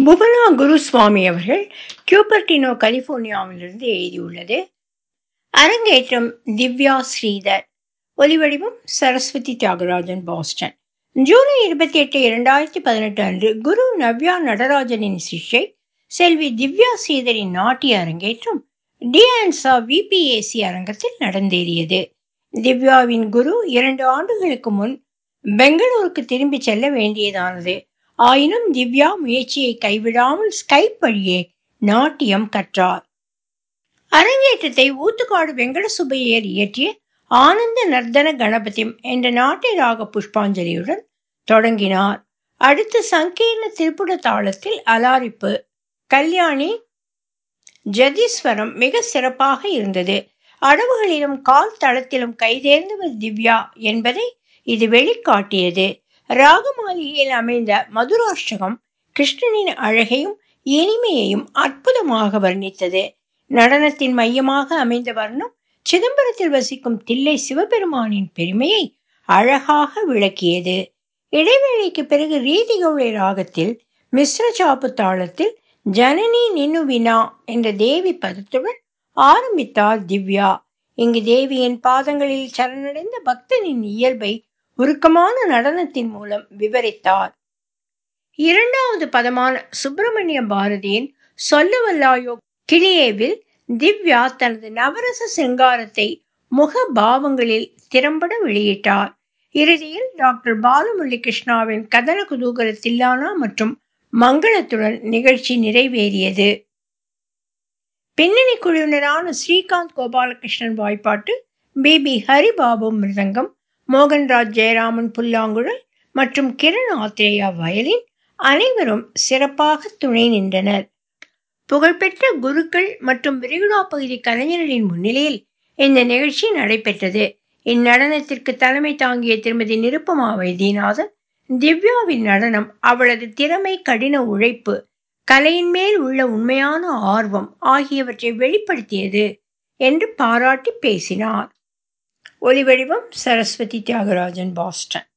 புவனா குருசுவாமி அவர்கள் கியூபர்டினோ கலிபோர்னியாவிலிருந்து எழுதியுள்ளது அரங்கேற்றம் திவ்யா ஸ்ரீதர் ஒலிவடிவம் சரஸ்வதி தியாகராஜன் பாஸ்டன் ஜூலை இருபத்தி எட்டு இரண்டாயிரத்தி பதினெட்டு அன்று குரு நவ்யா நடராஜனின் சிஷ்யை செல்வி திவ்யா ஸ்ரீதரின் நாட்டிய அரங்கேற்றம் டிஆன்சா விபிஏசி அரங்கத்தில் நடந்தேறியது திவ்யாவின் குரு இரண்டு ஆண்டுகளுக்கு முன் பெங்களூருக்கு திரும்பி செல்ல வேண்டியதானது ஆயினும் திவ்யா முயற்சியை கைவிடாமல் ஸ்கைப் வழியே நாட்டியம் கற்றார் அரங்கேற்றத்தை ஊத்துக்காடு வெங்கட சுப்பையர் இயற்றிய ஆனந்த நர்தன கணபதிம் என்ற நாட்டிய ராக புஷ்பாஞ்சலியுடன் தொடங்கினார் அடுத்து சங்கீர்ண திருப்புட தாளத்தில் அலாரிப்பு கல்யாணி ஜதீஸ்வரம் மிக சிறப்பாக இருந்தது அடவுகளிலும் கால் தளத்திலும் கைதேர்ந்தவர் திவ்யா என்பதை இது வெளிக்காட்டியது ராகமாளிகையில் அமைந்த மதுராஷ்டகம் கிருஷ்ணனின் அழகையும் இனிமையையும் அற்புதமாக வர்ணித்தது நடனத்தின் மையமாக அமைந்த வர்ணம் சிதம்பரத்தில் வசிக்கும் தில்லை சிவபெருமானின் பெருமையை அழகாக விளக்கியது இடைவேளைக்கு பிறகு ரீதி கௌளை ராகத்தில் மிஸ்ர சாப்பு தாளத்தில் ஜனனி நின்னு வினா என்ற தேவி பதத்துடன் ஆரம்பித்தார் திவ்யா இங்கு தேவியின் பாதங்களில் சரணடைந்த பக்தனின் இயல்பை உருக்கமான நடனத்தின் மூலம் விவரித்தார் இரண்டாவது பதமான சுப்பிரமணிய பாரதியின் சொல்லவல்லாயோ கிளியேவில் திவ்யா தனது நவரச சிங்காரத்தை முக பாவங்களில் திறம்பட வெளியிட்டார் இறுதியில் டாக்டர் பாலமுரளி கிருஷ்ணாவின் கதன குதூகல தில்லானா மற்றும் மங்களத்துடன் நிகழ்ச்சி நிறைவேறியது பின்னணி குழுவினரான ஸ்ரீகாந்த் கோபாலகிருஷ்ணன் வாய்ப்பாட்டு பிபி ஹரிபாபு மிருதங்கம் மோகன்ராஜ் ஜெயராமன் புல்லாங்குழல் மற்றும் கிரண் ஆத்ரேயா வயலின் அனைவரும் சிறப்பாக துணை நின்றனர் புகழ்பெற்ற குருக்கள் மற்றும் விரிகுடா பகுதி கலைஞர்களின் முன்னிலையில் இந்த நிகழ்ச்சி நடைபெற்றது இந்நடனத்திற்கு தலைமை தாங்கிய திருமதி நிருப்பமா வைத்தியநாதன் திவ்யாவின் நடனம் அவளது திறமை கடின உழைப்பு கலையின் மேல் உள்ள உண்மையான ஆர்வம் ஆகியவற்றை வெளிப்படுத்தியது என்று பாராட்டி பேசினார் ஒலிவடிவம் சரஸ்வதி தியாகராஜன் பாஸ்டன்